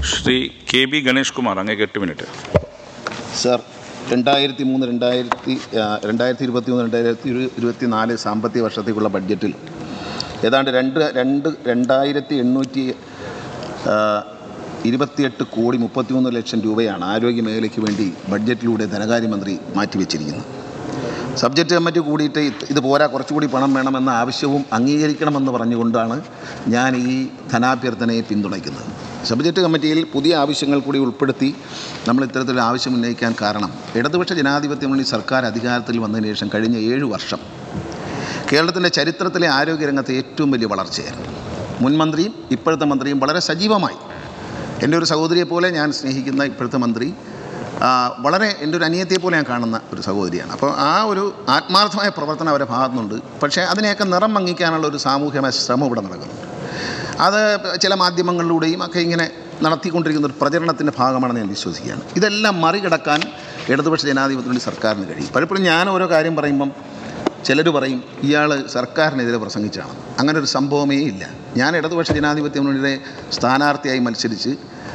Shri K B Ganesh Kumar അങ്ങേക്ക് എട്ട് minute sir രണ്ടായിരത്തി മൂന്ന് രണ്ടായിരത്തി ആ, രണ്ടായിരത്തി ഇരുപത്തി മൂന്ന് രണ്ടായിരത്തി ഇരു- ഇരുപത്തി നാല് സാമ്പത്തിക വർഷത്തേക്കുള്ള ബഡ്ജറ്റിൽ ഏതാണ്ട് രണ്ട് രണ്ട് രണ്ടായിരത്തി എണ്ണൂറ്റി ആ, ഇരുപത്തിയെട്ട് കോടി മുപ്പത്തിമൂന്ന് ലക്ഷം രൂപയാണ് ആരോഗ്യ മേഖലയ്ക്ക് വേണ്ടി ബഡ്ജറ്റിലൂടെ ധനകാര്യമന്ത്രി മാറ്റിവെച്ചിരിക്കുന്നത് സബ്ജക്റ്റ് കമ്മിറ്റി കൂടിയിട്ട് ഇത് ഇത് പോരാ കുറച്ചുകൂടി പണം വേണമെന്ന ആവശ്യവും അംഗീകരിക്കണമെന്ന് പറഞ്ഞുകൊണ്ടാണ് ഞാൻ ഈ ധനാഭ്യർത്ഥനയെ പിന്തുണയ്ക്കുന്നത് സബ്ജക്റ്റ് കമ്മിറ്റിയിൽ പുതിയ ആവശ്യങ്ങൾ കൂടി ഉൾപ്പെടുത്തി നമ്മൾ ഇത്തരത്തിലൊരു ആവശ്യം ഉന്നയിക്കാൻ കാരണം ഇടതുപക്ഷ ജനാധിപത്യ മുന്നണി സർക്കാർ അധികാരത്തിൽ വന്നതിന് ശേഷം കഴിഞ്ഞ ഏഴ് വർഷം കേരളത്തിൻ്റെ ചരിത്രത്തിലെ ആരോഗ്യരംഗത്തെ ഏറ്റവും വലിയ വളർച്ചയായിരുന്നു മുൻ മന്ത്രിയും ഇപ്പോഴത്തെ മന്ത്രിയും വളരെ സജീവമായി എൻ്റെ ഒരു സഹോദരിയെ പോലെ ഞാൻ സ്നേഹിക്കുന്ന ഇപ്പോഴത്തെ മന്ത്രി ആ, വളരെ എൻ്റെ ഒരു അനിയത്തിയെ പോലെ ഞാൻ കാണുന്ന ഒരു സഹോദരിയാണ് അപ്പോൾ ആ ഒരു ആത്മാർത്ഥമായ പ്രവർത്തനം അവരുടെ ഭാഗത്തുനിന്നുണ്ട് പക്ഷേ അതിനെയൊക്കെ നിറം മങ്ങിക്കാനുള്ള ഒരു സാമൂഹ്യമായ ശ്രമം ഇവിടെ നടക്കുന്നുണ്ട് അത് ചില മാധ്യമങ്ങളിലൂടെയും ഒക്കെ ഇങ്ങനെ നടത്തിക്കൊണ്ടിരിക്കുന്ന ഒരു പ്രചരണത്തിൻ്റെ ഭാഗമാണെന്ന് ഞാൻ വിശ്വസിക്കുകയാണ് ഇതെല്ലാം മറികടക്കാൻ ഇടതുപക്ഷ ജനാധിപത്യത്തിൻ്റെ സർക്കാരിന് കഴിയും പലപ്പോഴും ഞാൻ ഓരോ കാര്യം പറയുമ്പം ചിലർ പറയും ഇയാൾ സർക്കാരിനെതിരെ പ്രസംഗിച്ചാണ് അങ്ങനെ ഒരു സംഭവമേ ഇല്ല ഞാൻ ഇടതുപക്ഷ ജനാധിപത്യ മുന്നണിയുടെ സ്ഥാനാർത്ഥിയായി മത്സരിച്ച്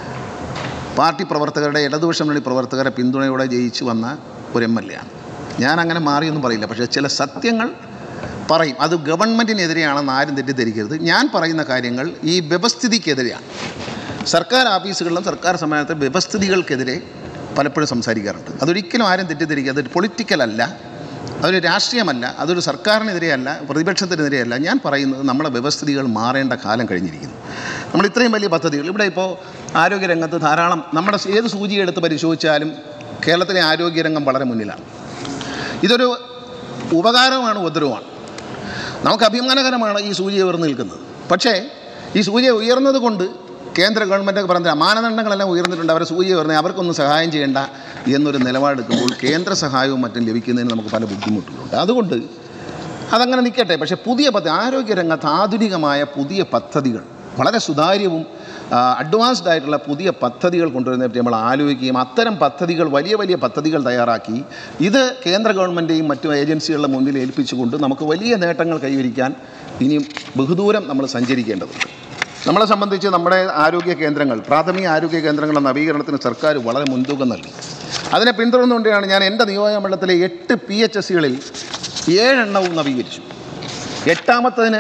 പാർട്ടി പ്രവർത്തകരുടെ ഇടതുപക്ഷ മുന്നണി പ്രവർത്തകരെ പിന്തുണയോടെ ജയിച്ചു വന്ന ഒരു എം എൽ എ ആണ് ഞാൻ അങ്ങനെ മാറിയൊന്നും പറയില്ല പക്ഷേ ചില സത്യങ്ങൾ പറയും അത് ഗവൺമെൻറ്റിനെതിരെയാണെന്ന് ആരും തെറ്റിദ്ധരിക്കരുത് ഞാൻ പറയുന്ന കാര്യങ്ങൾ ഈ വ്യവസ്ഥിതിക്കെതിരെയാണ് സർക്കാർ ഓഫീസുകളിലും സർക്കാർ സമ്മേളനത്തിൽ വ്യവസ്ഥിതികൾക്കെതിരെ പലപ്പോഴും സംസാരിക്കാറുണ്ട് അതൊരിക്കലും ആരും തെറ്റിദ്ധരിക്കുക അതൊരു പൊളിറ്റിക്കൽ അല്ല അതൊരു രാഷ്ട്രീയമല്ല അതൊരു സർക്കാരിനെതിരെയല്ല പ്രതിപക്ഷത്തിനെതിരെയല്ല ഞാൻ പറയുന്നത് നമ്മളെ വ്യവസ്ഥിതികൾ മാറേണ്ട കാലം കഴിഞ്ഞിരിക്കുന്നു നമ്മൾ ഇത്രയും വലിയ പദ്ധതികൾ ഇവിടെ ഇപ്പോൾ ആരോഗ്യരംഗത്ത് ധാരാളം നമ്മുടെ ഏത് സൂചി എടുത്ത് പരിശോധിച്ചാലും കേരളത്തിലെ ആരോഗ്യരംഗം വളരെ മുന്നിലാണ് ഇതൊരു ഉപകാരമാണ് ഉപദ്രവമാണ് നമുക്ക് അഭിമാനകരമാണ് ഈ സൂചി ഉയർന്നു നിൽക്കുന്നത് പക്ഷേ ഈ സൂചി ഉയർന്നത് കൊണ്ട് കേന്ദ്ര ഗവൺമെൻറ് പറഞ്ഞ മാനദണ്ഡങ്ങളെല്ലാം ഉയർന്നിട്ടുണ്ട് അവരെ സൂചി ഉയർന്നത് അവർക്കൊന്നും സഹായം ചെയ്യേണ്ട എന്നൊരു നിലപാടെടുക്കുമ്പോൾ കേന്ദ്ര സഹായവും മറ്റും ലഭിക്കുന്നതിന് നമുക്ക് പല ബുദ്ധിമുട്ടുകളുണ്ട് അതുകൊണ്ട് അതങ്ങനെ നിൽക്കട്ടെ പക്ഷേ പുതിയ പദ്ധതി ആരോഗ്യരംഗത്ത് ആധുനികമായ പുതിയ പദ്ധതികൾ വളരെ സുതാര്യവും അഡ്വാൻസ്ഡ് ആയിട്ടുള്ള പുതിയ പദ്ധതികൾ കൊണ്ടുവരുന്നതിനെ പറ്റി നമ്മൾ ആലോചിക്കുകയും അത്തരം പദ്ധതികൾ വലിയ വലിയ പദ്ധതികൾ തയ്യാറാക്കി ഇത് കേന്ദ്ര ഗവൺമെൻറ്റെയും മറ്റു ഏജൻസികളുടെ മുന്നിൽ ഏൽപ്പിച്ചുകൊണ്ട് നമുക്ക് വലിയ നേട്ടങ്ങൾ കൈവരിക്കാൻ ഇനിയും ബഹുദൂരം നമ്മൾ സഞ്ചരിക്കേണ്ടതുണ്ട് നമ്മളെ സംബന്ധിച്ച് നമ്മുടെ ആരോഗ്യ കേന്ദ്രങ്ങൾ പ്രാഥമിക ആരോഗ്യ കേന്ദ്രങ്ങളുടെ നവീകരണത്തിന് സർക്കാർ വളരെ മുൻതൂക്കം നൽകി അതിനെ പിന്തുടർന്നുകൊണ്ടാണ് ഞാൻ എൻ്റെ നിയോജകമണ്ഡലത്തിലെ എട്ട് പി എച്ച് എസ് സികളിൽ ഏഴെണ്ണവും നവീകരിച്ചു എട്ടാമത്തതിന്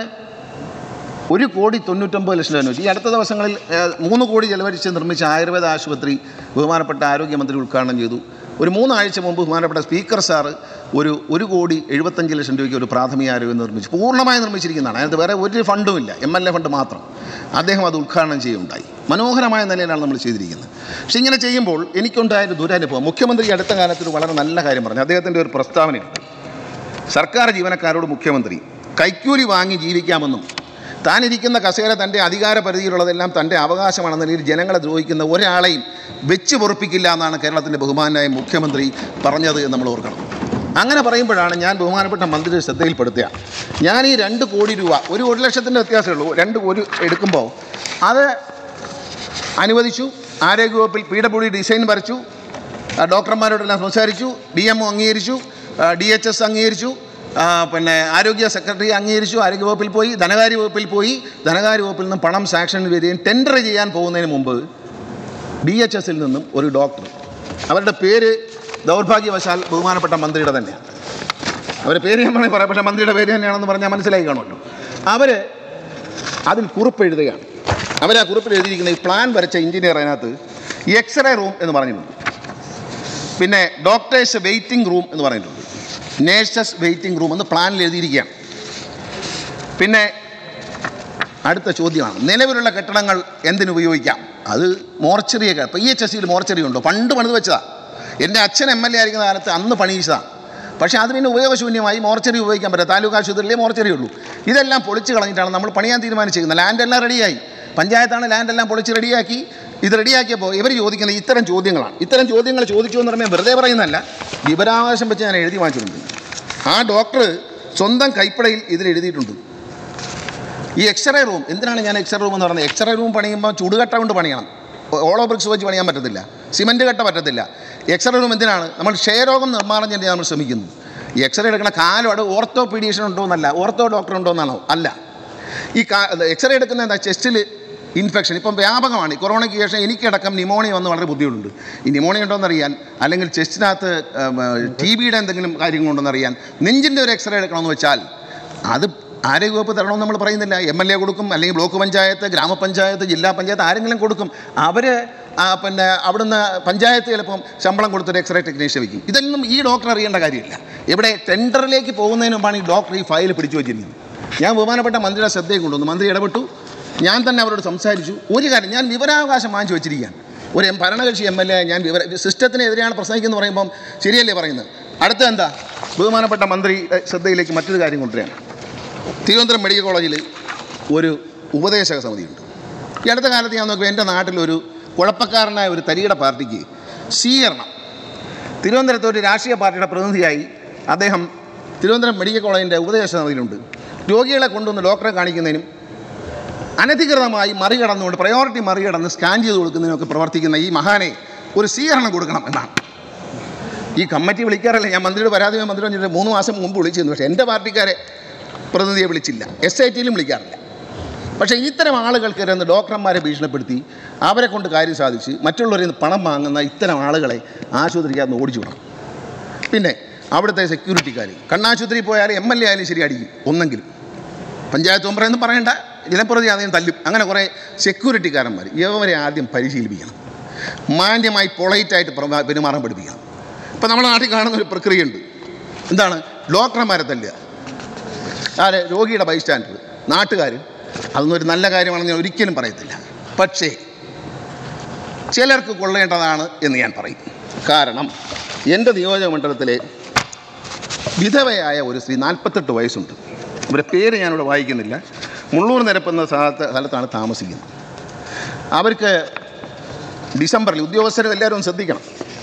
ഒരു കോടി തൊണ്ണൂറ്റൊമ്പത് ലക്ഷം രൂപ ഈ അടുത്ത ദിവസങ്ങളിൽ ഏഹ്, മൂന്ന് കോടി ചെലവഴിച്ച് നിർമ്മിച്ച ആയുർവേദ ആശുപത്രി ബഹുമാനപ്പെട്ട ആരോഗ്യമന്ത്രി ഉദ്ഘാടനം ചെയ്തു ഒരു മൂന്നാഴ്ച മുമ്പ് ബഹുമാനപ്പെട്ട സ്പീക്കർ സാറ് ഒരു ഒരു കോടി എഴുപത്തഞ്ച് ലക്ഷം രൂപയ്ക്ക് ഒരു പ്രാഥമിക ആരോഗ്യം നിർമ്മിച്ചു പൂർണ്ണമായി നിർമ്മിച്ചിരിക്കുന്നതാണ് അതിനകത്ത് വേറെ ഒരു ഫണ്ടുമില്ല എം എൽ എ ഫണ്ട് മാത്രം അദ്ദേഹം അത് ഉദ്ഘാടനം ചെയ്യുകയുണ്ടായി മനോഹരമായ നിലയിലാണ് നമ്മൾ ചെയ്തിരിക്കുന്നത് പക്ഷേ ഇങ്ങനെ ചെയ്യുമ്പോൾ എനിക്കുണ്ടായൊരു ദുരനുഭവം മുഖ്യമന്ത്രി അടുത്ത കാലത്ത് ഒരു വളരെ നല്ല കാര്യം പറഞ്ഞു അദ്ദേഹത്തിൻ്റെ ഒരു പ്രസ്താവനയുണ്ട് സർക്കാർ ജീവനക്കാരോട് മുഖ്യമന്ത്രി കൈക്കൂലി വാങ്ങി ജീവിക്കാമെന്നും താനിരിക്കുന്ന കസേര തൻ്റെ അധികാര പരിധിയിലുള്ളതെല്ലാം തൻ്റെ അവകാശമാണെന്ന നിലയിൽ ജനങ്ങളെ ദ്രോഹിക്കുന്ന ഒരാളെയും വെച്ച് പൊറുപ്പിക്കില്ല എന്നാണ് കേരളത്തിൻ്റെ ബഹുമാനായ മുഖ്യമന്ത്രി പറഞ്ഞത് എന്ന് നമ്മൾ ഓർക്കണം അങ്ങനെ പറയുമ്പോഴാണ് ഞാൻ ബഹുമാനപ്പെട്ട മന്ത്രിയുടെ ശ്രദ്ധയിൽപ്പെടുത്തുക ഞാൻ ഈ രണ്ട് കോടി രൂപ ഒരു ഒരു ലക്ഷത്തിൻ്റെ വ്യത്യാസമേ ഉള്ളൂ രണ്ട് ഒരു എടുക്കുമ്പോൾ അത് അനുവദിച്ചു ആരോഗ്യവകുപ്പിൽ പി ഡബ്ല്യു ഡി ഡിസൈൻ വരച്ചു ആ, ഡോക്ടർമാരോടെല്ലാം സംസാരിച്ചു ഡി എം ഒ അംഗീകരിച്ചു ഡി എച്ച് എസ് അംഗീകരിച്ചു ആ, പിന്നെ ആരോഗ്യ സെക്രട്ടറി അംഗീകരിച്ചു ആരോഗ്യ വകുപ്പിൽ പോയി ധനകാര്യ വകുപ്പിൽ പോയി ധനകാര്യ വകുപ്പിൽ നിന്നും പണം സാങ്ഷൻ വരികയും ടെൻഡർ ചെയ്യാൻ പോകുന്നതിന് മുമ്പ് ഡി എച്ച് എസിൽ നിന്നും ഒരു ഡോക്ടർ അവരുടെ പേര് ദൗർഭാഗ്യവശാൽ ബഹുമാനപ്പെട്ട മന്ത്രിയുടെ തന്നെയാണ് അവരുടെ പേര് ഞാൻ വേണമെങ്കിൽ പറയാം പക്ഷേ മന്ത്രിയുടെ പേര് തന്നെയാണെന്ന് പറഞ്ഞാൽ മനസ്സിലായി കാണുമല്ലോ അവർ അതിൽ കുറിപ്പ് എഴുതുകയാണ് അവർ ആ കുറിപ്പിൽ എഴുതിയിരിക്കുന്ന ഈ പ്ലാൻ വരച്ച എഞ്ചിനീയർ അതിനകത്ത് എക്സ്റേ റൂം എന്ന് പറഞ്ഞിട്ടുണ്ട് പിന്നെ ഡോക്ടേഴ്സ് വെയിറ്റിംഗ് റൂം എന്ന് പറഞ്ഞിട്ടുണ്ട് നേഴ്സസ് വെയിറ്റിംഗ് റൂം എന്ന് പ്ലാനിൽ എഴുതിയിരിക്കുകയാണ് പിന്നെ അടുത്ത ചോദ്യമാണ് നിലവിലുള്ള കെട്ടിടങ്ങൾ എന്തിനു ഉപയോഗിക്കാം അത് മോർച്ചറിയൊക്കെ ഇപ്പോൾ ഇ എച്ച് എസ് സിയിൽ മോർച്ചറി ഉണ്ടോ പണ്ട് പണിത് വെച്ചതാണ് എൻ്റെ അച്ഛൻ എം എൽ എ ആയിരിക്കുന്ന കാലത്ത് അന്ന് പണിയിച്ചതാണ് പക്ഷേ അത് പിന്നെ ഉപയോഗശൂന്യമായി മോർച്ചറി ഉപയോഗിക്കാൻ പറ്റില്ല താലൂക്ക് ആശുപത്രിയിലേ മോർച്ചറി ഉള്ളൂ ഇതെല്ലാം പൊളിച്ച് കളഞ്ഞിട്ടാണ് നമ്മൾ പണിയാൻ തീരുമാനിച്ചിരിക്കുന്നത് ലാൻഡെല്ലാം റെഡിയായി പഞ്ചായത്താണ് ലാൻഡെല്ലാം പൊളിച്ച് റെഡിയാക്കി ഇത് റെഡിയാക്കിയപ്പോൾ ഇവർ ചോദിക്കുന്ന ഇത്തരം ചോദ്യങ്ങളാണ് ഇത്തരം ചോദ്യങ്ങൾ ചോദിച്ചു എന്ന് പറയുമ്പോൾ വെറുതെ പറയുന്നതല്ല വിവരാവകാശം വെച്ച് ഞാൻ എഴുതി വാങ്ങിച്ചിട്ടുണ്ട് ആ ഡോക്ടർ സ്വന്തം കൈപ്പടയിൽ ഇതിൽ എഴുതിയിട്ടുണ്ട് ഈ എക്സ്റേ റൂം എന്തിനാണ് ഞാൻ എക്സ്റേ റൂം എന്ന് പറയുന്നത് എക്സ്റേ റൂം പണിയുമ്പോൾ ചുടുകട്ട കൊണ്ട് പണിയണം ഓളോ ബ്രിക്സ് വെച്ച് പണിയാൻ പറ്റത്തില്ല സിമൻറ്റ് കട്ട പറ്റത്തില്ല എക്സ്റേ റൂം എന്തിനാണ് നമ്മൾ ക്ഷയരോഗം നിർമ്മാണം ചെയ്യാൻ നമ്മൾ ശ്രമിക്കുന്നു ഈ എക്സ്റേ എടുക്കുന്ന കാലം അവിടെ ഓർത്തോ പീഡിയഷൻ ഉണ്ടോ എന്നല്ല ഓർത്തോ ഡോക്ടർ ഉണ്ടോ എന്നാണോ അല്ല ഈ കാ എക്സ്റേ എടുക്കുന്ന എന്താ ചെസ്റ്റിൽ ഇൻഫെക്ഷൻ ഇപ്പം വ്യാപകമാണ് ഈ കൊറോണയ്ക്ക് ശേഷം എനിക്കടക്കം നിമോണിയ വന്ന് വളരെ ബുദ്ധിമുട്ടുണ്ട് ഈ നിമോണിയ ഉണ്ടോയെന്നറിയാൻ അല്ലെങ്കിൽ ചെസ്റ്റിനകത്ത് ടി ബിയുടെ എന്തെങ്കിലും കാര്യങ്ങളുണ്ടോയെന്നറിയാൻ നെഞ്ചിൻ്റെ ഒരു എക്സ്റേ എടുക്കണമെന്ന് വെച്ചാൽ അത് ആരോഗ്യവകുപ്പ് തരണമെന്ന് നമ്മൾ പറയുന്നില്ല എം എൽ എ കൊടുക്കും അല്ലെങ്കിൽ ബ്ലോക്ക് പഞ്ചായത്ത് ഗ്രാമപഞ്ചായത്ത് ജില്ലാ പഞ്ചായത്ത് ആരെങ്കിലും കൊടുക്കും അവർ പിന്നെ അവിടുന്ന് പഞ്ചായത്ത് ചിലപ്പം ശമ്പളം കൊടുത്തൊരു എക്സ്റേ ടെക്നീഷ്യൻ വയ്ക്കും ഇതൊന്നും ഈ ഡോക്ടർ അറിയേണ്ട കാര്യമില്ല ഇവിടെ ടെൻഡറിലേക്ക് പോകുന്നതിന് മുമ്പാണ് ഈ ഡോക്ടർ ഈ ഫയൽ പിടിച്ചു വച്ചിരിക്കുന്നത് ഞാൻ ബഹുമാനപ്പെട്ട മന്ത്രിയുടെ ശ്രദ്ധയെ കൊണ്ടുവന്നു മന്ത്രി ഇടപെട്ടു ഞാൻ തന്നെ അവരോട് സംസാരിച്ചു ഒരു കാര്യം ഞാൻ വിവരാവകാശം വാങ്ങിച്ചു വെച്ചിരിക്കുകയാണ് ഒരു എം- ഭരണകക്ഷി എം എൽ എ ഞാൻ വിവര സിസ്റ്റത്തിനെതിരെയാണ് പ്രസംഗിക്കുന്നത് പറയുമ്പം ശരിയല്ലേ പറയുന്നത് അടുത്ത എന്താ ബഹുമാനപ്പെട്ട മന്ത്രി ഏ, ശ്രദ്ധയിലേക്ക് മറ്റൊരു കാര്യം കൊണ്ടുവരികയാണ് തിരുവനന്തപുരം മെഡിക്കൽ കോളേജിൽ ഒരു ഉപദേശക സമിതിയുണ്ട് ഈ അടുത്ത കാലത്ത് ഞാൻ നോക്കുമ്പോൾ എൻ്റെ നാട്ടിലൊരു കുഴപ്പക്കാരനായ ഒരു തരികിട പാർട്ടിക്ക് സ്വീകരണം തിരുവനന്തപുരത്ത് ഒരു രാഷ്ട്രീയ പാർട്ടിയുടെ പ്രതിനിധിയായി അദ്ദേഹം തിരുവനന്തപുരം മെഡിക്കൽ കോളേജിൻ്റെ ഉപദേശ സമിതിയിലുണ്ട് രോഗികളെ കൊണ്ടുവന്ന് ഡോക്ടറെ കാണിക്കുന്നതിനും അനധികൃതമായി മറികടന്നുകൊണ്ട് പ്രയോറിറ്റി മറികടന്ന് സ്കാൻ ചെയ്ത് കൊടുക്കുന്നതിനൊക്കെ പ്രവർത്തിക്കുന്ന ഈ മഹാനെ ഒരു സ്വീകരണം കൊടുക്കണം എന്നാണ് ഈ കമ്മിറ്റി വിളിക്കാറില്ല ഞാൻ മന്ത്രിയുടെ പരാതി മന്ത്രി പറഞ്ഞിട്ട് മൂന്ന് മാസം മുമ്പ് വിളിച്ചിരുന്നു പക്ഷേ എൻ്റെ പാർട്ടിക്കാരെ പ്രതിനിധിയെ വിളിച്ചില്ല എസ് ഐ ടിയിലും വിളിക്കാറില്ല പക്ഷേ ഇത്തരം ആളുകൾക്ക് ഇരുന്ന് ഡോക്ടർമാരെ ഭീഷണിപ്പെടുത്തി അവരെ കൊണ്ട് കാര്യം സാധിച്ച് മറ്റുള്ളവരിൽ നിന്ന് പണം വാങ്ങുന്ന ഇത്തരം ആളുകളെ ആശുപത്രിക്കകത്ത് ഓടിച്ചു വിടണം പിന്നെ അവിടുത്തെ സെക്യൂരിറ്റിക്കാർ കണ്ണാശുപത്രി പോയാൽ എം എൽ എ ആയാലും ശരി അടിക്കും ഒന്നെങ്കിലും പഞ്ചായത്ത് മെമ്പറെന്ന് പറയണ്ട ജനപ്രതി ആദ്യം തല്ലും അങ്ങനെ കുറേ സെക്യൂരിറ്റിക്കാരന്മാർ ഇവരെ ആദ്യം പരിശീലിപ്പിക്കണം മാന്യമായി പൊളൈറ്റായിട്ട് പ്രവ- പെരുമാറാൻ പഠിപ്പിക്കണം ഇപ്പം നമ്മുടെ നാട്ടിൽ കാണുന്ന ഒരു പ്രക്രിയയുണ്ട് എന്താണ് ഡോക്ടർമാരെ തല്ലുക ആരെ രോഗിയുടെ ബൈസ്റ്റാൻഡർ നാട്ടുകാർ അതൊന്നും ഒരു നല്ല കാര്യമാണെന്ന് ഞാൻ ഒരിക്കലും പറയത്തില്ല പക്ഷേ ചിലർക്ക് കൊള്ളേണ്ടതാണ് എന്ന് ഞാൻ പറയും കാരണം എൻ്റെ നിയോജക മണ്ഡലത്തിലെ വിധവയായ ഒരു സ്ത്രീ നാൽപ്പത്തെട്ട് വയസ്സുണ്ട് ഇവരുടെ പേര് ഞാനിവിടെ വായിക്കുന്നില്ല മുള്ളൂർ നിരപ്പെന്ന സ്ഥലത്ത് സ്ഥലത്താണ് താമസിക്കുന്നത് അവർക്ക് ഡിസംബറിൽ ഉദ്യോഗസ്ഥരും എല്ലാവരും ഒന്ന് ശ്രദ്ധിക്കണം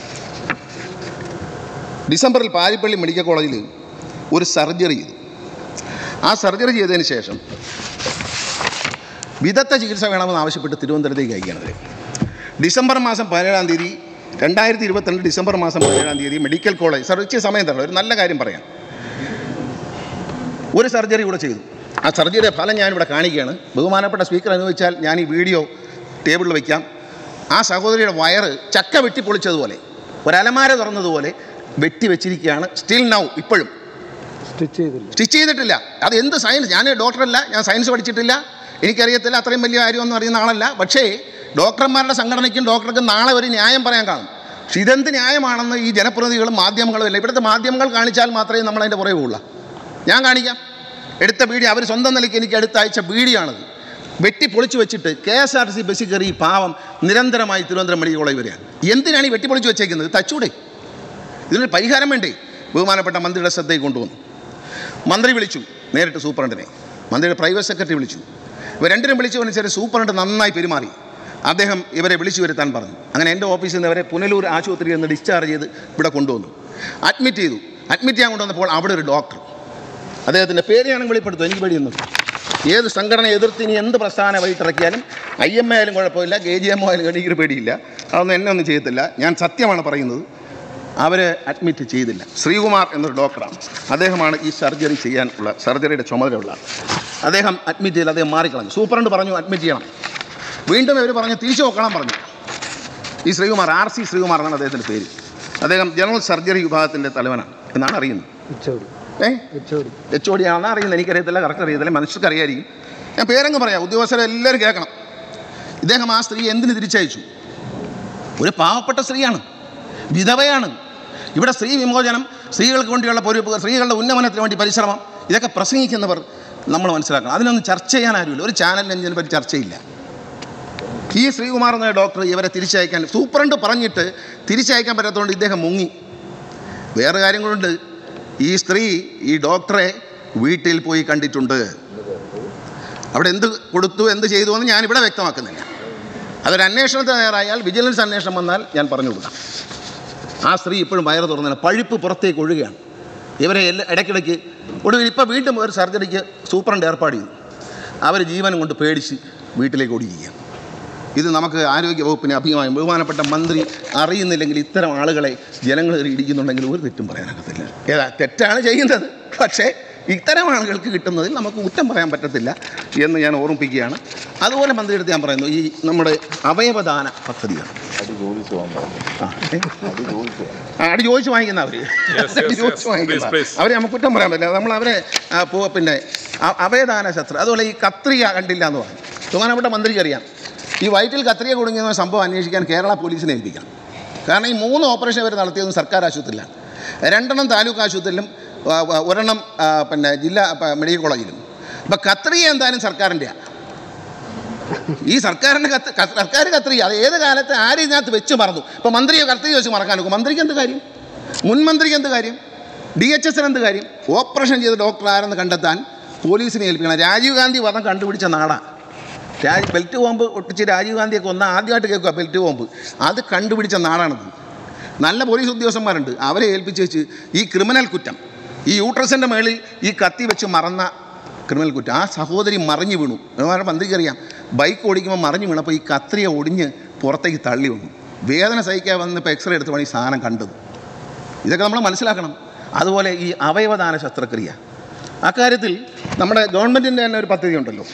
ഡിസംബറിൽ പാരിപ്പള്ളി മെഡിക്കൽ കോളേജിൽ ഒരു സർജറി ചെയ്തു ആ സർജറി ചെയ്തതിന് ശേഷം വിദഗ്ധ ചികിത്സ വേണമെന്ന് ആവശ്യപ്പെട്ട് തിരുവനന്തപുരത്തേക്ക് അയക്കുകയാണ് അവർ ഡിസംബർ മാസം പതിനേഴാം തീയതി രണ്ടായിരത്തി ഇരുപത്തിരണ്ട് ഡിസംബർ മാസം പതിനേഴാം തീയതി മെഡിക്കൽ കോളേജ് സർ ഇച്ചിരി സമയം തരണം ഒരു നല്ല കാര്യം പറയാം ഒരു സർജറി കൂടെ ചെയ്തു ആ സർജറിയുടെ ഫലം ഞാനിവിടെ കാണിക്കുകയാണ് ബഹുമാനപ്പെട്ട സ്പീക്കർ അനുവദിച്ചാൽ ഞാൻ ഈ വീഡിയോ ടേബിളിൽ വയ്ക്കാം ആ സഹോദരിയുടെ വയറ് ചക്ക വെട്ടി പൊളിച്ചതുപോലെ ഒരലമാര തുറന്നതുപോലെ വെട്ടി വെച്ചിരിക്കുകയാണ് സ്റ്റിൽ നൗ ഇപ്പോഴും സ്റ്റിച്ച് ചെയ്തില്ല സ്റ്റിച്ച് ചെയ്തിട്ടില്ല അത് എന്ത് സയൻസ് ഞാൻ ഡോക്ടറല്ല ഞാൻ സയൻസ് പഠിച്ചിട്ടില്ല എനിക്കറിയത്തില്ല അത്രയും വലിയ കാര്യമൊന്നും അറിയുന്ന ആളല്ല പക്ഷേ ഡോക്ടർമാരുടെ സംഘടനയ്ക്കും ഡോക്ടർക്കും നാളെ ഒരു ന്യായം പറയാൻ കാണും പക്ഷെ ഇതെന്ത് ന്യായമാണെന്ന് ഈ ജനപ്രതിനിധികളും മാധ്യമങ്ങളും ഇല്ല ഇവിടുത്തെ മാധ്യമങ്ങൾ കാണിച്ചാൽ മാത്രമേ നമ്മൾ അതിൻ്റെ പുറകെ പോകുള്ളൂ ഞാൻ കാണിക്കാം എടുത്ത വീഡിയോ അവർ സ്വന്തം നിലയ്ക്ക് എനിക്ക് അടുത്ത ആഴ്ച വീഡിയോയാണത് വെട്ടി പൊളിച്ചു വെച്ചിട്ട് K S R T C ബസ്സിൽ കയറി ഈ പാവം നിരന്തരമായി തിരുവനന്തപുരം മെഡിക്കൽ കോളേജ് വരികയാണ് എന്തിനാണ് ഈ വെട്ടി പൊളിച്ചു വെച്ചേക്കുന്നത് തച്ചൂടെ ഇതിനൊരു പരിഹാരം വേണ്ടേ ബഹുമാനപ്പെട്ട മന്ത്രിയുടെ ശ്രദ്ധയിൽ കൊണ്ടുവന്നു മന്ത്രി വിളിച്ചു നേരിട്ട് സൂപ്രണ്ടിനെ മന്ത്രിയുടെ പ്രൈവറ്റ് സെക്രട്ടറി വിളിച്ചു ഇവർ രണ്ടിനും വിളിച്ചു പറഞ്ഞാൽ സൂപ്രണ്ട് നന്നായി പെരുമാറി അദ്ദേഹം ഇവരെ വിളിച്ചു വരുത്താൻ പറഞ്ഞു അങ്ങനെ എൻ്റെ ഓഫീസിൽ നിന്ന് ഇവരെ പുനലൂർ ആശുപത്രിയിൽ നിന്ന് ഡിസ്ചാർജ് ചെയ്ത് ഇവിടെ കൊണ്ടുവന്നു അഡ്മിറ്റ് ചെയ്തു അഡ്മിറ്റ് ചെയ്യാൻ കൊണ്ടുവന്നപ്പോൾ അവിടെ ഒരു ഡോക്ടർ അദ്ദേഹത്തിൻ്റെ പേര് ഞാൻ വെളിപ്പെടുത്തും എനിക്ക് പേടിയൊന്നും ഏത് സംഘടന എതിർത്ത് ഇനി എന്ത് പ്രസ്ഥാനം വഴിട്ടിറക്കിയാലും ഐ എം എ ആയാലും കുഴപ്പമില്ല കെ ജി എം ഒ ആയാലും എനിക്കൊരു പേടിയില്ല അതൊന്നും എന്നെ ഒന്നും ചെയ്യത്തില്ല ഞാൻ സത്യമാണ് പറയുന്നത് അവരെ അഡ്മിറ്റ് ചെയ്തില്ല ശ്രീകുമാർ എന്നൊരു ഡോക്ടറാണ് അദ്ദേഹമാണ് ഈ സർജറി ചെയ്യാനുള്ള സർജറിയുടെ ചുമതലയുള്ള ആൾ. അദ്ദേഹം അഡ്മിറ്റ് ചെയ്ത് അദ്ദേഹം മാറിക്കളഞ്ഞു സൂപ്രണ്ട് പറഞ്ഞു അഡ്മിറ്റ് ചെയ്യണം വീണ്ടും ഇവർ പറഞ്ഞു തിരിച്ചു നോക്കണം പറഞ്ഞു ഈ ശ്രീകുമാർ ആർ സി ശ്രീകുമാർ എന്നാണ് അദ്ദേഹത്തിൻ്റെ പേര് അദ്ദേഹം ജനറൽ സർജറി വിഭാഗത്തിൻ്റെ തലവനാണ് എന്നാണ് അറിയുന്നത് ഉച്ചോടി ഏ ഉച്ചോടി എച്ച് ഒ ഡി ആണെന്ന് അറിയുന്നത് എനിക്കറിയത്തില്ല കറക്റ്റ് അറിയത്തില്ല മനുഷ്യർക്ക് അറിയായിരിക്കും ഞാൻ പേരങ്ങ് പറയാം ഉദ്യോഗസ്ഥരെ എല്ലാവരും കേൾക്കണം ഇദ്ദേഹം ആ സ്ത്രീ എന്തിന് തിരിച്ചയച്ചു ഒരു പാവപ്പെട്ട സ്ത്രീയാണ് വിധവയാണ് ഇവിടെ സ്ത്രീ വിമോചനം സ്ത്രീകൾക്ക് വേണ്ടിയുള്ള പൊരുപ്പ് സ്ത്രീകളുടെ ഉന്നമനത്തിന് വേണ്ടി പരിശ്രമം ഇതൊക്കെ പ്രസംഗിക്കുന്നവർ നമ്മൾ മനസ്സിലാക്കണം അതിനൊന്നും ചർച്ച ചെയ്യാൻ ആരുമില്ല ഒരു ചാനലിന് ഇതിനെ പറ്റി ചർച്ചയില്ല ഈ ശ്രീകുമാർ എന്ന ഡോക്ടർ ഇവരെ തിരിച്ചയക്കാൻ സൂപ്രണ്ട് പറഞ്ഞിട്ട് തിരിച്ചയക്കാൻ പറ്റാത്തതുകൊണ്ട് ഇദ്ദേഹം മുങ്ങി വേറെ കാര്യങ്ങളുണ്ട് ഈ സ്ത്രീ ഈ ഡോക്ടറെ വീട്ടിൽ പോയി കണ്ടിട്ടുണ്ട് അവിടെ എന്ത് കൊടുത്തു എന്ത് ചെയ്തു എന്ന് ഞാനിവിടെ വ്യക്തമാക്കുന്നില്ല അതൊരു അന്വേഷണത്തിന് തയ്യാറായാൽ വിജിലൻസ് അന്വേഷണം വന്നാൽ ഞാൻ പറഞ്ഞു കൊടുക്കാം ആ സ്ത്രീ ഇപ്പോഴും വയറ് തുറന്നില്ല പഴുപ്പ് പുറത്തേക്ക് ഒഴുകുകയാണ് ഇവരെ എല്ലാ ഇടയ്ക്കിടയ്ക്ക് ഒടുവിൽ ഇപ്പോൾ വീണ്ടും ഒരു സർജറിക്ക് സൂപ്രണ്ട് ഏർപ്പാട് ചെയ്തു അവർ ജീവനും കൊണ്ട് പേടിച്ച് വീട്ടിലേക്ക് ഓടിയിരിക്കുകയാണ് ഇത് നമുക്ക് ആരോഗ്യ വകുപ്പിന് അഭിമാനം ബഹുമാനപ്പെട്ട മന്ത്രി അറിയുന്നില്ലെങ്കിൽ ഇത്തരം ആളുകളെ ജനങ്ങൾ ഇടിക്കുന്നുണ്ടെങ്കിൽ ഒരു തെറ്റും പറയാനൊക്കത്തില്ല ഏതാ തെറ്റാണ് ചെയ്യുന്നത് പക്ഷേ ഇത്തരം ആളുകൾക്ക് കിട്ടുന്നതിൽ നമുക്ക് കുറ്റം പറയാൻ പറ്റത്തില്ല എന്ന് ഞാൻ ഓർമ്മിപ്പിക്കുകയാണ് അതുപോലെ മന്ത്രിയെടുത്ത് ഞാൻ പറയുന്നു ഈ നമ്മുടെ അവയവദാന പദ്ധതികൾ ആ, ഏ? ആ, അടി ചോദിച്ച് വാങ്ങിക്കുന്ന അവർ yes, അടി ചോദിച്ച് yes. വാങ്ങിക്കുന്ന Please, please. അവരെ നമുക്ക് കുറ്റം പറയാൻ പറ്റില്ല നമ്മൾ അവരെ ആ, പോ- പിന്നെ അ- അവയദാന ശസ്ത്രം അതുപോലെ ഈ കത്രിക കണ്ടില്ല എന്ന് പറഞ്ഞു ബഹുമാനപ്പെട്ട മന്ത്രിക്ക് അറിയാം ഈ വയറ്റിൽ കത്രിക കുടുങ്ങിയ സംഭവം അന്വേഷിക്കാൻ കേരള പോലീസിനെ ഏൽപ്പിക്കാം കാരണം ഈ മൂന്ന് ഓപ്പറേഷൻ അവർ നടത്തിയതും സർക്കാർ ആശുപത്രിയിലാണ് രണ്ടെണ്ണം താലൂക്ക് ആശുപത്രിയിലും ആ, ആ, ഒരെണ്ണം ആ, പിന്നെ ജില്ലാ പ- മെഡിക്കൽ കോളേജിലും അപ്പം കത്രിക എന്തായാലും സർക്കാരിൻ്റെയാണ് ഈ സർക്കാരിൻ്റെ കത്ത് ക- സർക്കാർ കത്രിക അത് ഏത് കാലത്ത് ആരും ഇതിനകത്ത് വെച്ച് മറന്നു ഇപ്പോൾ മന്ത്രിയെ കത്രിക വെച്ച് മറക്കാൻ നോക്കും മന്ത്രിക്ക് എന്ത് കാര്യം മുൻ മന്ത്രിക്ക് എന്ത് കാര്യം ഡി എച്ച് എസിന് എന്ത് കാര്യം ഓപ്പറേഷൻ ചെയ്ത ഡോക്ടർ ആരെന്ന് കണ്ടെത്താൻ പോലീസിനെ ഏൽപ്പിക്കണം രാജീവ് ഗാന്ധി വധം കണ്ടുപിടിച്ച നാടാണ് രാജ് ബെൽറ്റ് ബോംബ് ഒട്ടിച്ച് രാജീവ് ഗാന്ധിയൊക്കെ ഒന്ന് ആദ്യമായിട്ട് കേൾക്കുക ബെൽറ്റ് ബോംബ് അത് കണ്ടുപിടിച്ച നാടാണിത് നല്ല പോലീസ് ഉദ്യോഗസ്ഥന്മാരുണ്ട് അവരെ ഏൽപ്പിച്ച് വെച്ച് ഈ ക്രിമിനൽ കുറ്റം ഈ യൂട്രസിൻ്റെ മേളിൽ ഈ കത്തി വെച്ച് മറന്ന ക്രിമിനൽ കുറ്റം ആ സഹോദരി മറിഞ്ഞു വീണു ബഹുമാനപ്പെട്ട മന്ത്രിക്കറിയാം ബൈക്ക് ഓടിക്കുമ്പോൾ മറിഞ്ഞു വീണപ്പോൾ ഈ കത്രിയ ഒടിഞ്ഞ് പുറത്തേക്ക് തള്ളി വന്നു വേദന സഹിക്കാൻ വന്നപ്പോൾ എക്സ്റേ എടുത്തപ്പോൾ ഈ സാധനം കണ്ടത് ഇതൊക്കെ നമ്മൾ മനസ്സിലാക്കണം അതുപോലെ ഈ അവയവദാന ശസ്ത്രക്രിയ അക്കാര്യത്തിൽ നമ്മുടെ ഗവൺമെൻറ്റിൻ്റെ തന്നെ ഒരു പദ്ധതി ഉണ്ടല്ലോ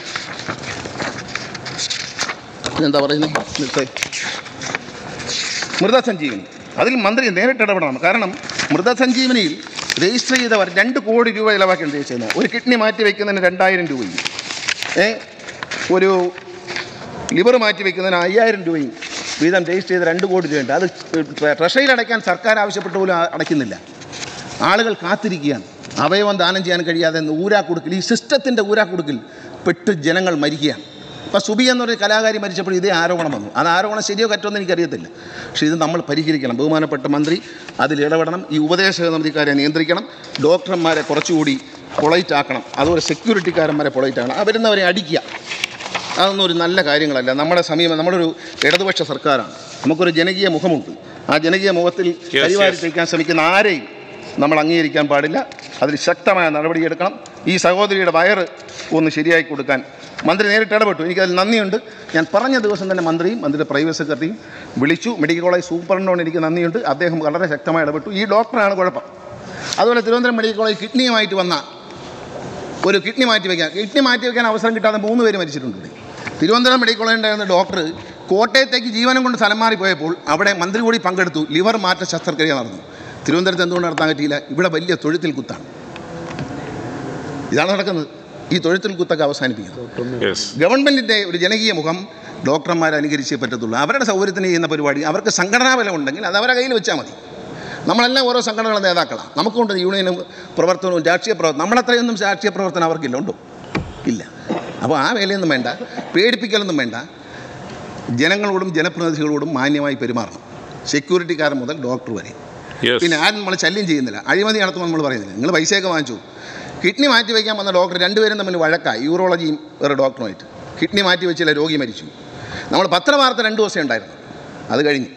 എന്താ പറയുന്നത് നിർത്തേ. മൃതസഞ്ജീവനി അതിൽ മന്ത്രി നേരിട്ട് ഇടപെടണം കാരണം മൃതസഞ്ജീവനിയിൽ രജിസ്റ്റർ ചെയ്തവർ രണ്ട് കോടി രൂപ ചിലവാക്കിയാണ് രജിസ്റ്റർ ചെയ്യുന്നത് ഒരു കിഡ്നി മാറ്റി വയ്ക്കുന്നതിന് രണ്ടായിരം രൂപയും ഏ ഒരു ലിവർ മാറ്റി വയ്ക്കുന്നതിന് അയ്യായിരം രൂപയും വീതം രജിസ്റ്റർ ചെയ്ത് രണ്ട് കോടി രൂപയുണ്ട് അത് ട്രഷറിയിൽ അടയ്ക്കാൻ സർക്കാർ ആവശ്യപ്പെട്ട് പോലും ആ- അടയ്ക്കുന്നില്ല ആളുകൾ കാത്തിരിക്കുകയാണ് അവയവം ദാനം ചെയ്യാൻ കഴിയാതെ ഊരാക്കുടുക്കിൽ ഈ സിസ്റ്റത്തിൻ്റെ ഊരാക്കുടുക്കിൽ പെട്ട് ജനങ്ങൾ മരിക്കുകയാണ് ഇപ്പോൾ സുബി എന്നൊരു കലാകാരി മരിച്ചപ്പോൾ ഇതേ ആരോപണം വന്നു അത് ആരോപണം ശരിയോ തെറ്റോ എന്ന് എനിക്കറിയത്തില്ല പക്ഷേ ഇത് നമ്മൾ പരിഹരിക്കണം ബഹുമാനപ്പെട്ട മന്ത്രി അതിൽ ഇടപെടണം ഈ ഉപദേശക സമിതിക്കാരെ നിയന്ത്രിക്കണം ഡോക്ടർമാരെ കുറച്ചുകൂടി പൊളൈറ്റ് ആക്കണം അതുപോലെ സെക്യൂരിറ്റിക്കാരന്മാരെ പൊളൈറ്റ് ആക്കണം ആ വരുന്നവരെ അടിക്കുക അതൊന്നും ഒരു നല്ല കാര്യങ്ങളല്ല നമ്മുടെ സമീപം നമ്മളൊരു ഇടതുപക്ഷ സർക്കാരാണ് നമുക്കൊരു ജനകീയ മുഖമുണ്ട് ആ ജനകീയ മുഖത്തിൽ കരിവാരി yes. തേക്കാൻ ശ്രമിക്കുന്ന ആരെയും നമ്മൾ അംഗീകരിക്കാൻ പാടില്ല അതിൽ ശക്തമായ നടപടിയെടുക്കണം ഈ സഹോദരിയുടെ വയറ് ഒന്ന് ശരിയാക്കി കൊടുക്കാൻ മന്ത്രി നേരിട്ട് ഇടപെട്ടു എനിക്കതിൽ നന്ദിയുണ്ട് ഞാൻ പറഞ്ഞ ദിവസം തന്നെ മന്ത്രിയും മന്ത്രിയുടെ പ്രൈവറ്റ് സെക്രട്ടറിയും വിളിച്ചു മെഡിക്കൽ കോളേജ് സൂപ്രണ്ടിനോട് എനിക്ക് നന്ദിയുണ്ട് അദ്ദേഹം വളരെ ശക്തമായി ഇടപെട്ടു ഈ ഡോക്ടറാണ് കുഴപ്പം അതുപോലെ തിരുവനന്തപുരം മെഡിക്കൽ കോളേജ് കിഡ്നിയുമായിട്ട് വന്ന ഒരു കിഡ്നി മാറ്റി വയ്ക്കാൻ കിഡ്നി മാറ്റി വയ്ക്കാൻ അവസരം കിട്ടാതെ മൂന്ന് പേര് മരിച്ചിട്ടുണ്ട് ഇവിടെ. തിരുവനന്തപുരം മെഡിക്കൽ കോളേജിൽ ഉണ്ടായിരുന്ന ഡോക്ടർ കോട്ടയത്തേക്ക് ജീവനം കൊണ്ട് സ്ഥലം മാറി പോയപ്പോൾ അവിടെ മന്ത്രി കൂടി പങ്കെടുത്തു ലിവർ മാറ്റ ശസ്ത്രക്രിയ നടന്നു തിരുവനന്തപുരത്ത് എന്തുകൊണ്ട് നടത്താൻ പറ്റിയില്ല ഇവിടെ വലിയ തൊഴുത്തിൽ കുത്താണ് ഇതാണ് നടക്കുന്നത് ഈ തൊഴുത്തിൽ കുത്തൊക്കെ അവസാനിപ്പിക്കണം യെസ് ഗവൺമെൻറ്റിൻ്റെ ഒരു ജനകീയ മുഖം ഡോക്ടർമാരെ അനുകരിച്ചേ പറ്റത്തുള്ളൂ അവരുടെ സൗകര്യത്തിന് ചെയ്യുന്ന പരിപാടി അവർക്ക് സംഘടനാ ബലം ഉണ്ടെങ്കിൽ അത് അവരുടെ കയ്യിൽ വെച്ചാൽ മതി നമ്മളെല്ലാം ഓരോ സംഘടനകളുടെ നേതാക്കളാണ് നമുക്കുണ്ട് യൂണിയനും പ്രവർത്തനവും രാഷ്ട്രീയ പ്രവർത്തനം നമ്മളത്രയൊന്നും രാഷ്ട്രീയ പ്രവർത്തനം അവർക്കില്ല ഉണ്ടോ ഇല്ല അപ്പോൾ ആ വേലയൊന്നും വേണ്ട പേടിപ്പിക്കലൊന്നും വേണ്ട ജനങ്ങളോടും ജനപ്രതിനിധികളോടും മാന്യമായി പെരുമാറണം സെക്യൂരിറ്റിക്കാരൻ മുതൽ ഡോക്ടർ വരെ യെസ് പിന്നെ ആരും നമ്മൾ ശല്യം ചെയ്യുന്നില്ല അഴിമതി നടത്തുമ്പോൾ നമ്മൾ പറയുന്നില്ല നിങ്ങൾ പൈസയൊക്കെ വാങ്ങിച്ചു കിഡ്നി മാറ്റി വയ്ക്കാൻ വന്ന ഡോക്ടർ രണ്ടുപേരും തമ്മിൽ വഴക്കായി യൂറോളജിയും വേറെ ഡോക്ടറുമായിട്ട് കിഡ്നി മാറ്റി വെച്ചില്ല രോഗി മരിച്ചു നമ്മൾ പത്രവാർത്ത രണ്ട് ദിവസം ഉണ്ടായിരുന്നു അത് കഴിഞ്ഞു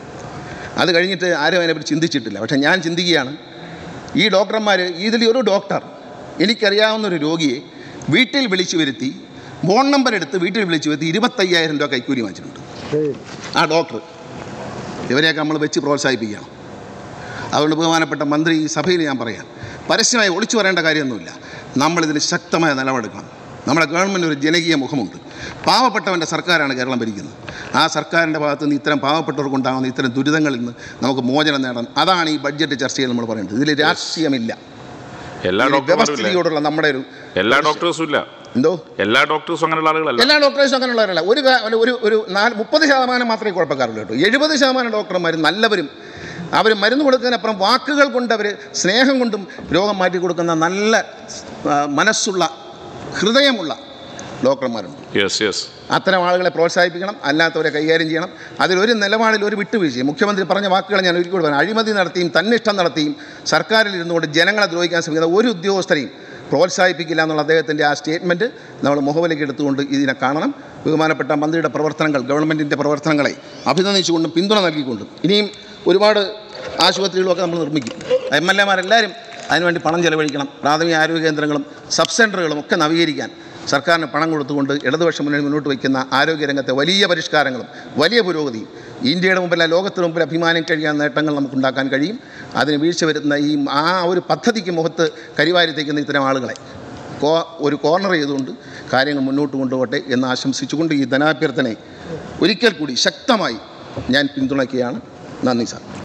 അത് കഴിഞ്ഞിട്ട് ആരും അതിനെപ്പറ്റി ചിന്തിച്ചിട്ടില്ല പക്ഷേ ഞാൻ ചിന്തിക്കുകയാണ് ഈ ഡോക്ടർമാർ ഇതിൽ ഒരു ഡോക്ടർ എനിക്കറിയാവുന്ന ഒരു രോഗിയെ വീട്ടിൽ വിളിച്ചു വരുത്തി ഫോൺ നമ്പർ എടുത്ത് വീട്ടിൽ വിളിച്ചു വരുത്തി ഇരുപത്തയ്യായിരം രൂപ കൈക്കൂലി വാങ്ങിച്ചിട്ടുണ്ട് ആ ഡോക്ടർ ഇവരെയൊക്കെ നമ്മൾ വെച്ച് പ്രോത്സാഹിപ്പിക്കണം അതുകൊണ്ട് ബഹുമാനപ്പെട്ട മന്ത്രി ഈ സഭയിൽ ഞാൻ പറയാം പരസ്യമായി ഒളിച്ചു പറയേണ്ട കാര്യമൊന്നുമില്ല നമ്മളിതിന് ശക്തമായ നിലപാടെടുക്കണം നമ്മുടെ ഗവൺമെൻറ് ഒരു ജനകീയ മുഖമുണ്ട് പാവപ്പെട്ടവൻ്റെ സർക്കാരാണ് കേരളം ഭരിക്കുന്നത് ആ സർക്കാരിൻ്റെ ഭാഗത്ത് നിന്ന് ഇത്തരം പാവപ്പെട്ടവർക്കുണ്ടാകുന്ന ഇത്തരം ദുരിതങ്ങളിൽ നിന്ന് നമുക്ക് മോചനം നേടണം അതാണ് ഈ ബഡ്ജറ്റ് ചർച്ചയിൽ നമ്മൾ പറയുന്നത് ഇതിൽ രാഷ്ട്രീയമില്ല എല്ലാ ഇതിൽ ഡോക്ടർമാരും ഇല്ല വ്യവസ്ഥിതിയോടുള്ള നമ്മുടെ ഒരു എല്ലാ ഡോക്ടേഴ്സും ഇല്ല എന്തോ എല്ലാ ഡോക്ടേഴ്സും അങ്ങനെയുള്ള ആളുകളല്ല എല്ലാ ഡോക്ടേഴ്സും അങ്ങനെയുള്ളവരല്ല ഒരു കാ- ഒരു- ഒരു ഒരു നാല് മുപ്പത് ശതമാനം മാത്രമേ കുഴപ്പക്കാരുള്ളൂ കേട്ടോ എഴുപത് ശതമാനം ഡോക്ടർമാർ നല്ലവരും അവർ മരുന്ന് കൊടുക്കുന്നതിനപ്പുറം വാക്കുകൾ കൊണ്ട് അവർ സ്നേഹം കൊണ്ടും രോഗം മാറ്റി കൊടുക്കുന്ന നല്ല ആ, മനസ്സുള്ള ഹൃദയമുള്ള ഡോക്ടർമാരുണ്ട് യെസ് യെസ് അത്തരം ആളുകളെ പ്രോത്സാഹിപ്പിക്കണം അല്ലാത്തവരെ കൈകാര്യം ചെയ്യണം അതിലൊരു നിലപാടിൽ ഒരു വിട്ടുവീഴ്ചയും മുഖ്യമന്ത്രി പറഞ്ഞ വാക്കുകൾ ഞാൻ ഒരിക്കൽ കൂടി പറഞ്ഞു അഴിമതി നടത്തിയും തന്നിഷ്ടം നടത്തിയും സർക്കാരിൽ ഇരുന്നുകൊണ്ട് ജനങ്ങളെ ദ്രോഹിക്കാൻ ശ്രമിക്കുന്ന ഒരു ഉദ്യോഗസ്ഥരെയും പ്രോത്സാഹിപ്പിക്കില്ല എന്നുള്ള അദ്ദേഹത്തിൻ്റെ ആ സ്റ്റേറ്റ്മെൻറ്റ് നമ്മൾ മുഖവിലേക്ക് എടുത്തുകൊണ്ട് ഇതിനെ കാണണം ബഹുമാനപ്പെട്ട മന്ത്രിയുടെ പ്രവർത്തനങ്ങൾ ഗവൺമെൻറ്റിൻ്റെ പ്രവർത്തനങ്ങളെ അഭിനന്ദിച്ചുകൊണ്ടും പിന്തുണ നൽകിക്കൊണ്ടും ഇനിയും ഒരുപാട് ആശുപത്രികളുമൊക്കെ നമ്മൾ നിർമ്മിക്കും എം എൽ എമാരെല്ലാവരും അതിനുവേണ്ടി പണം ചെലവഴിക്കണം പ്രാഥമിക ആരോഗ്യ കേന്ദ്രങ്ങളും സബ് സെൻ്ററുകളും ഒക്കെ നവീകരിക്കാൻ സർക്കാരിന് പണം കൊടുത്തുകൊണ്ട് ഇടതുപക്ഷ മുന്നണി മുന്നോട്ട് വയ്ക്കുന്ന ആരോഗ്യരംഗത്തെ വലിയ പരിഷ്കാരങ്ങളും വലിയ പുരോഗതിയും ഇന്ത്യയുടെ മുമ്പിൽ ലോകത്തിന് മുമ്പിൽ അഭിമാനം കഴിയാൻ നേട്ടങ്ങൾ നമുക്കുണ്ടാക്കാൻ കഴിയും അതിന് വീഴ്ച വരുന്ന ഈ ആ ഒരു പദ്ധതിക്ക് മുഖത്ത് കരിവാരി തേക്കുന്ന ഇത്തരം ആളുകളെ കോ ഒരു കോർണർ ചെയ്തുകൊണ്ട് കാര്യങ്ങൾ മുന്നോട്ട് കൊണ്ടുപോട്ടെ എന്ന് ആശംസിച്ചുകൊണ്ട് ഈ ധനാഭ്യർത്ഥനയെ ഒരിക്കൽ കൂടി ശക്തമായി ഞാൻ പിന്തുണയ്ക്കുകയാണ് നന്ദി സാർ